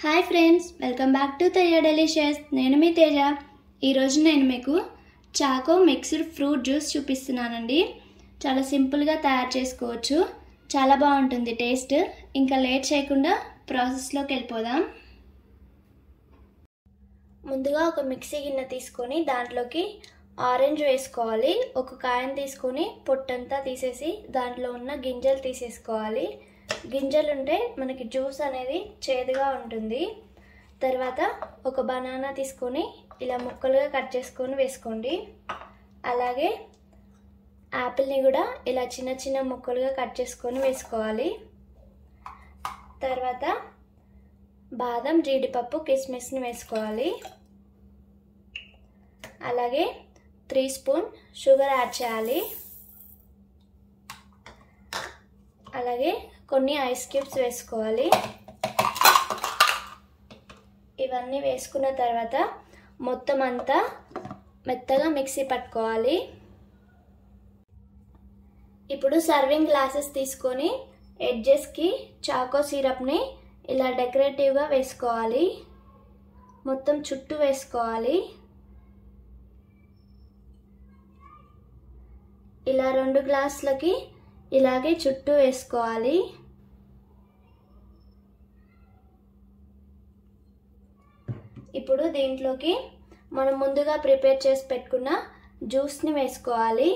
hi friends welcome back to Teja delicious నేను మీ తేజ ఈరోజు నేను మీకు చాకో మిక్స్డ్ ఫ్రూట్ జ్యూస్ చూపిస్తున్నానండి చాలా సింపుల్గా తయారు చేసుకోవచ్చు చాలా బాగుంటుంది టేస్ట్ ఇంకా లేట్ చేయకుండా ప్రాసెస్లోకి వెళ్ళిపోదాం ముందుగా ఒక మిక్సీ గిన్నె తీసుకొని దాంట్లోకి ఆరెంజ్ వేసుకోవాలి ఒక కాయను తీసుకొని పొట్టంతా తీసేసి దాంట్లో ఉన్న గింజలు తీసేసుకోవాలి గింజలు ఉంటే మనకి జ్యూస్ అనేది చేదుగా ఉంటుంది తర్వాత ఒక బనానా తీసుకొని ఇలా ముక్కలుగా కట్ చేసుకొని వేసుకోండి అలాగే యాపిల్ని కూడా ఇలా చిన్న చిన్న ముక్కలుగా కట్ చేసుకొని వేసుకోవాలి తర్వాత బాదం జీడిపప్పు కిస్మిస్ని వేసుకోవాలి అలాగే త్రీ స్పూన్ షుగర్ యాడ్ చేయాలి అలాగే కొన్ని ఐస్ క్యూబ్స్ వేసుకోవాలి ఇవన్నీ వేసుకున్న తర్వాత మొత్తం అంతా మెత్తగా మిక్సీ పట్టుకోవాలి ఇప్పుడు సర్వింగ్ గ్లాసెస్ తీసుకొని ఎడ్జెస్కి చాకో సిరప్ని ఇలా డెకరేటివ్గా వేసుకోవాలి మొత్తం చుట్టూ వేసుకోవాలి ఇలా రెండు గ్లాసులకి ఇలాగే చుట్టూ వేసుకోవాలి ఇప్పుడు దీంట్లోకి మనం ముందుగా ప్రిపేర్ చేసి పెట్టుకున్న జ్యూస్ని వేసుకోవాలి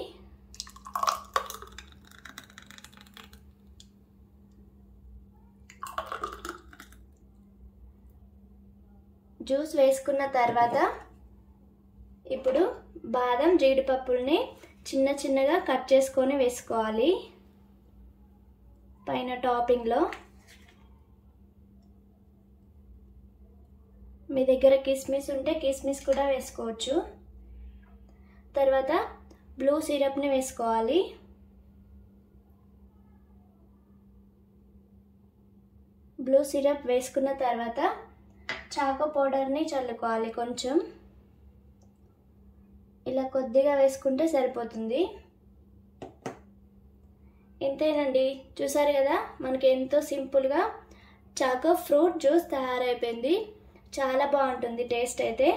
జ్యూస్ వేసుకున్న తర్వాత ఇప్పుడు బాదం జీడిపప్పుల్ని చిన్న చిన్నగా కట్ చేసుకొని వేసుకోవాలి పైన టాపింగ్లో మీ దగ్గర కిస్మిస్ ఉంటే కిస్మిస్ కూడా వేసుకోవచ్చు తర్వాత బ్లూ సిరప్ని వేసుకోవాలి బ్లూ సిరప్ వేసుకున్న తర్వాత చాకో పౌడర్ని చల్లుకోవాలి కొంచెం ఇలా కొద్దిగా వేసుకుంటే సరిపోతుంది ఇంతేనండి చూసారు కదా మనకి ఎంతో సింపుల్గా చాకో ఫ్రూట్ జ్యూస్ తయారైపోయింది చాలా బాగుంటుంది టేస్ట్ అయితే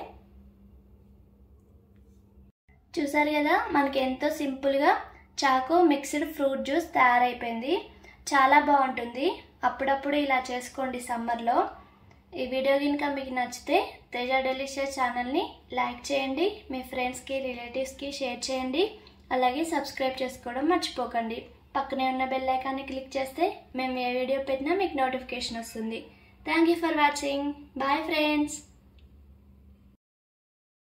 చూసారు కదా మనకి ఎంతో సింపుల్గా చాకో మిక్స్డ్ ఫ్రూట్ జ్యూస్ తయారైపోయింది చాలా బాగుంటుంది అప్పుడప్పుడు ఇలా చేసుకోండి సమ్మర్లో ఈ వీడియో కనుక మీకు నచ్చితే తేజ డెలిషియస్ ఛానల్ని లైక్ చేయండి మీ ఫ్రెండ్స్కి రిలేటివ్స్కి షేర్ చేయండి అలాగే సబ్స్క్రైబ్ చేసుకోవడం మర్చిపోకండి పక్కనే ఉన్న బెల్ ఐకాన్ని క్లిక్ చేస్తే మేము ఏ వీడియో పెట్టినా మీకు నోటిఫికేషన్ వస్తుంది thank you for watching bye friends